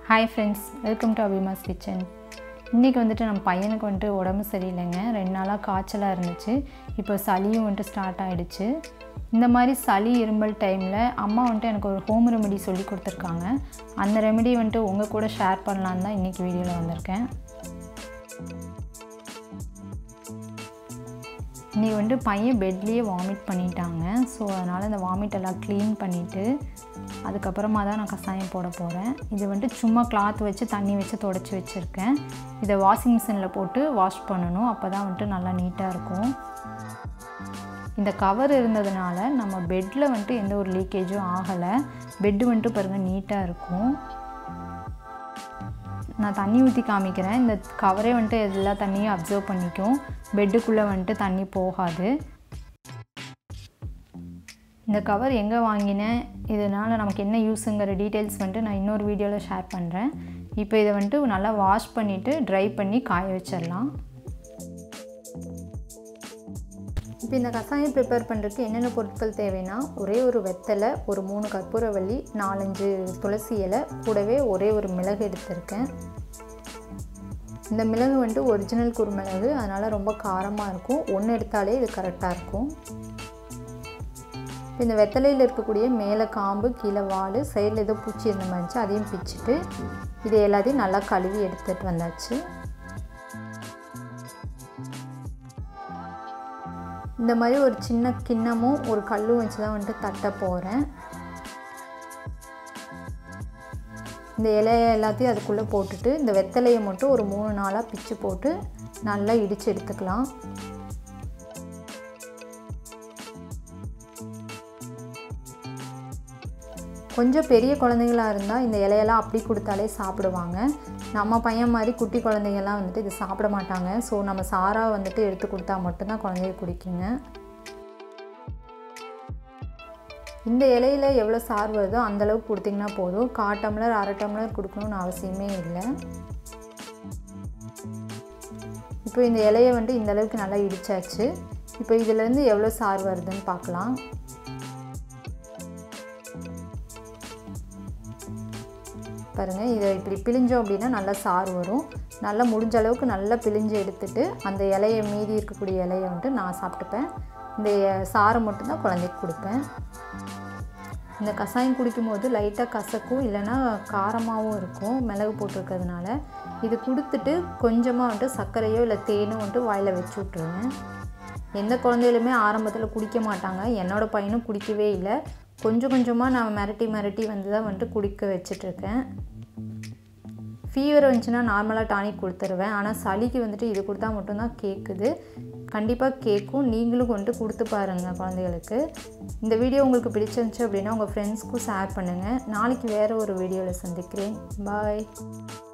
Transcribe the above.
hi friends welcome to Abhima's kitchen இன்றைக்கி வந்துட்டு நம்ம பையனுக்கு வந்துட்டு உடம்பு சரியில்லைங்க ரெண்டு நாளாக காய்ச்சலாக இருந்துச்சு இப்போ சளியும் வந்துட்டு ஸ்டார்ட் ஆகிடுச்சு இந்த மாதிரி சளி இருமல் டைமில் அம்மா வந்துட்டு எனக்கு ஒரு ஹோம் ரெமெடி சொல்லி கொடுத்துருக்காங்க அந்த ரெமெடி வந்துட்டு உங்கள் கூட ஷேர் பண்ணலான்னு தான் இன்றைக்கி வீடியோவில் வந்திருக்கேன் இன்றைக்கி வந்துட்டு பையன் பெட்லேயே வாமிட் பண்ணிட்டாங்க ஸோ அதனால் இந்த வாமிட் எல்லாம் க்ளீன் பண்ணிவிட்டு அதுக்கப்புறமா தான் நான் கஷாயம் போட போகிறேன் இது வந்துட்டு சும்மா கிளாத் வச்சு தண்ணி வச்சு தொடச்சி வச்சுருக்கேன் இதை வாஷிங் மிஷினில் போட்டு வாஷ் பண்ணணும் அப்போ தான் வந்துட்டு நல்லா நீட்டாக இருக்கும் இந்த கவர் இருந்ததுனால நம்ம பெட்டில் வந்துட்டு எந்த ஒரு லீக்கேஜும் ஆகலை பெட்டு வந்துட்டு பாருங்கள் நீட்டாக இருக்கும் நான் தண்ணி ஊற்றி காமிக்கிறேன் இந்த கவரே வந்துட்டு எல்லா தண்ணியும் அப்சர்வ் பண்ணிக்கும் பெட்டுக்குள்ளே வந்துட்டு தண்ணி போகாது இந்த கவர் எங்கே வாங்கினேன் இதனால் நமக்கு என்ன யூஸுங்கிற டீட்டெயில்ஸ் வந்துட்டு நான் இன்னொரு வீடியோவில் ஷேர் பண்ணுறேன் இப்போ இதை வந்துட்டு நல்லா வாஷ் பண்ணிவிட்டு ட்ரை பண்ணி காய வச்சிடலாம் இப்போ இந்த கஷாயம் ப்ரிப்பேர் பண்ணுறதுக்கு என்னென்ன பொருட்கள் தேவைன்னா ஒரே ஒரு வெத்தலை ஒரு மூணு கற்பூரவள்ளி நாலஞ்சு துளசி இலை கூடவே ஒரே ஒரு மிளகு எடுத்திருக்கேன் இந்த மிளகு வந்துட்டு ஒரிஜினல் குறுமிளகு அதனால் ரொம்ப காரமாக இருக்கும் ஒன்று எடுத்தாலே இது கரெக்டாக இருக்கும் இந்த வெத்தலையில் இருக்கக்கூடிய மேலே காம்பு கீழே வால் சைடில் ஏதோ பூச்சி இருந்த மாதிரி இருந்துச்சு அதையும் பிச்சுட்டு இது எல்லாத்தையும் நல்லா கழுவி எடுத்துகிட்டு வந்தாச்சு இந்த மாதிரி ஒரு சின்ன கிண்ணமும் ஒரு கல்லும் வச்சு தான் வந்துட்டு தட்ட போகிறேன் இந்த இலையை எல்லாத்தையும் அதுக்குள்ளே போட்டுட்டு இந்த வெத்தலையை மட்டும் ஒரு மூணு நாளாக பிச்சு போட்டு நல்லா இடித்து எடுத்துக்கலாம் கொஞ்சம் பெரிய குழந்தைங்களாக இருந்தால் இந்த இலையெல்லாம் அப்படி கொடுத்தாலே சாப்பிடுவாங்க நம்ம பையன் மாதிரி குட்டி குழந்தைங்கள்லாம் வந்துட்டு இது சாப்பிட மாட்டாங்க ஸோ நம்ம சாராக வந்துட்டு எடுத்து கொடுத்தா மட்டும்தான் குழந்தைய குடிக்குங்க இந்த இலையில் எவ்வளோ சார் வருதோ அந்தளவுக்கு கொடுத்திங்கன்னா போதும் கா டம்ளர் அரை டம்ளர் கொடுக்கணும்னு அவசியமே இல்லை இப்போ இந்த இலையை வந்துட்டு இந்த அளவுக்கு நல்லா இடித்தாச்சு இப்போ இதிலேருந்து எவ்வளோ சார் வருதுன்னு பார்க்கலாம் பாருங்கள் இதை இப்படி பிழிஞ்சோம் அப்படின்னா நல்லா சாறு வரும் நல்லா முடிஞ்ச அளவுக்கு நல்லா பிழிஞ்சு எடுத்துட்டு அந்த இலையை மீதி இருக்கக்கூடிய இலையை வந்துட்டு நான் சாப்பிட்டுப்பேன் இந்த சாறை மட்டும்தான் குழந்தைக்கு கொடுப்பேன் இந்த கஷாயம் குடிக்கும்போது லைட்டாக கசக்கும் இல்லைன்னா காரமாகவும் இருக்கும் மிளகு போட்டிருக்கிறதுனால இது கொடுத்துட்டு கொஞ்சமாக வந்துட்டு சர்க்கரையோ இல்லை தேனோ வந்துட்டு வாயில் வச்சு விட்ருவேன் எந்த குழந்தைகளுமே ஆரம்பத்தில் குடிக்க மாட்டாங்க என்னோடய பையனும் குடிக்கவே இல்லை கொஞ்சம் கொஞ்சமாக நான் மிரட்டி மிரட்டி வந்து தான் வந்துட்டு குடிக்க வச்சிட்ருக்கேன் ஃபீவர் வந்துச்சுன்னா நார்மலாக டானிக் கொடுத்துருவேன் ஆனால் சளிக்கு வந்துட்டு இது கொடுத்தா மட்டும்தான் கேட்குது கண்டிப்பாக கேட்கும் நீங்களும் கொண்டு கொடுத்து பாருங்கள் குழந்தைகளுக்கு இந்த வீடியோ உங்களுக்கு பிடிச்சிருந்துச்சு அப்படின்னா உங்கள் ஃப்ரெண்ட்ஸ்க்கும் ஷேர் பண்ணுங்கள் நாளைக்கு வேறு ஒரு வீடியோவில் சந்திக்கிறேன் பாய்